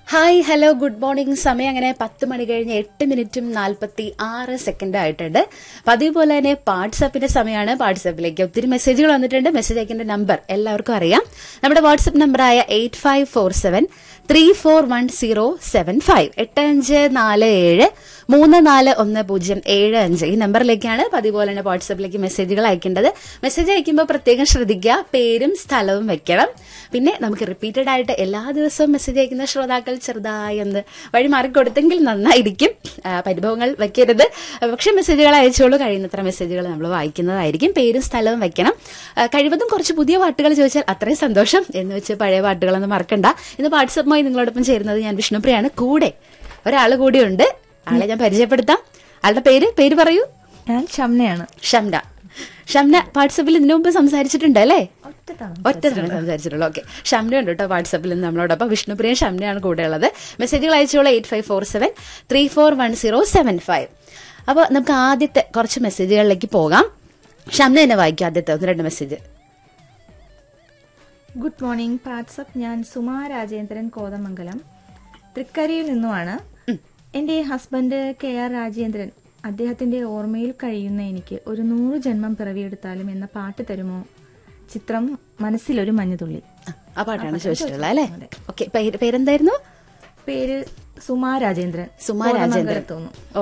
hi hello good morning സമയം അങ്ങനെ പത്ത് മണി കഴിഞ്ഞ് എട്ട് മിനിറ്റും നാൽപ്പത്തി ആറ് സെക്കൻഡ് ആയിട്ടുണ്ട് പതിവ് പോലെ തന്നെ വാട്സാപ്പിന്റെ സമയമാണ് വാട്സാപ്പിലേക്ക് ഒത്തിരി മെസ്സേജുകൾ വന്നിട്ടുണ്ട് മെസ്സേജ് അയക്കേണ്ട നമ്പർ എല്ലാവർക്കും അറിയാം നമ്മുടെ വാട്സപ്പ് നമ്പറായ eight five four seven three four one zero seven five എട്ട് അഞ്ച് നാല് ഏഴ് മൂന്ന് നാല് ഒന്ന് പൂജ്യം ഏഴ് അഞ്ച് ഈ നമ്പറിലേക്കാണ് പതിവ് പോലെ തന്നെ വാട്സാപ്പിലേക്ക് മെസ്സേജുകൾ അയക്കേണ്ടത് മെസ്സേജ് അയക്കുമ്പോൾ പ്രത്യേകം ശ്രദ്ധിക്കുക പേരും സ്ഥലവും വെക്കണം പിന്നെ നമുക്ക് റിപ്പീറ്റഡ് ആയിട്ട് എല്ലാ ദിവസവും മെസ്സേജ് അയക്കുന്ന ശ്രോതാക്കൾ ചെറുതായി ഒന്ന് വഴി മാറിക്കൊടുത്തെങ്കിൽ നന്നായിരിക്കും ആ, പരിഭവങ്ങൾ വെക്കരുത് പക്ഷെ മെസ്സേജുകൾ അയച്ചോളൂ കഴിയുന്നത്ര മെസ്സേജുകൾ നമ്മൾ വായിക്കുന്നതായിരിക്കും പേരും സ്ഥലവും വെക്കണം ആ, കഴിവതും കുറച്ച് പുതിയ പാട്ടുകൾ ചോദിച്ചാൽ അത്രയും സന്തോഷം എന്ന് വെച്ച് പഴയ പാട്ടുകളൊന്നും മറക്കണ്ട ഇന്ന് വാട്സപ്പുമായി നിങ്ങളോടൊപ്പം ചേരുന്നത് ഞാൻ വിഷ്ണുപ്രിയാണ് കൂടെ ഒരാൾ കൂടിയുണ്ട് ആളെ ഞാൻ പരിചയപ്പെടുത്താം ആളുടെ പേര് പേര് പറയൂ ഞാൻ ഷംനയാണ് ഷംന ഷംന വാട്സപ്പിൽ ഇതിനു മുമ്പ് സംസാരിച്ചിട്ടുണ്ട് അല്ലേ ഒറ്റത്താണ് ഒറ്റ തവണ സംസാരിച്ചിട്ടുള്ളൂ ഓക്കെ ഷംന ഉണ്ട് കേട്ടോ വാട്സപ്പിൽ നിന്ന് നമ്മളോടൊപ്പം വിഷ്ണുപ്രിയ ഷംനയാണ് കൂടെ ഉള്ളത് മെസ്സേജുകൾ അയച്ചോളൂ eight five four seven three four one zero seven five അപ്പോൾ നമുക്ക് ആദ്യത്തെ കുറച്ച് മെസ്സേജുകളിലേക്ക് പോകാം ഷംന തന്നെ വായിക്കും ആദ്യത്തെ ഒന്ന് രണ്ട് മെസ്സേജ് ഗുഡ് മോർണിംഗ് വാട്സപ്പ് ഞാൻ സുമാ രാജേന്ദ്രൻ കോതമംഗലം തൃക്കരിയിൽ നിന്നുമാണ് എന്റെ ഹസ്ബൻഡ് കെ ആർ രാജേന്ദ്രൻ അദ്ദേഹത്തിന്റെ ഓർമ്മയിൽ കഴിയുന്ന എനിക്ക് ഒരു നൂറ് ജന്മം പിറവിയെടുത്താലും എന്ന പാട്ട് തരുമോ ചിത്രം മനസ്സിലൊരു മഞ്ഞുതുള്ളി ആ പാട്ടാണ് ചോദിച്ചിട്ടുള്ളത് അല്ലേ ഓക്കെ പേരെന്തായിരുന്നു പേര് സുമാ രാജേന്ദ്രൻ സുമാ രാജേന്ദ്രൻ തോന്നുന്നു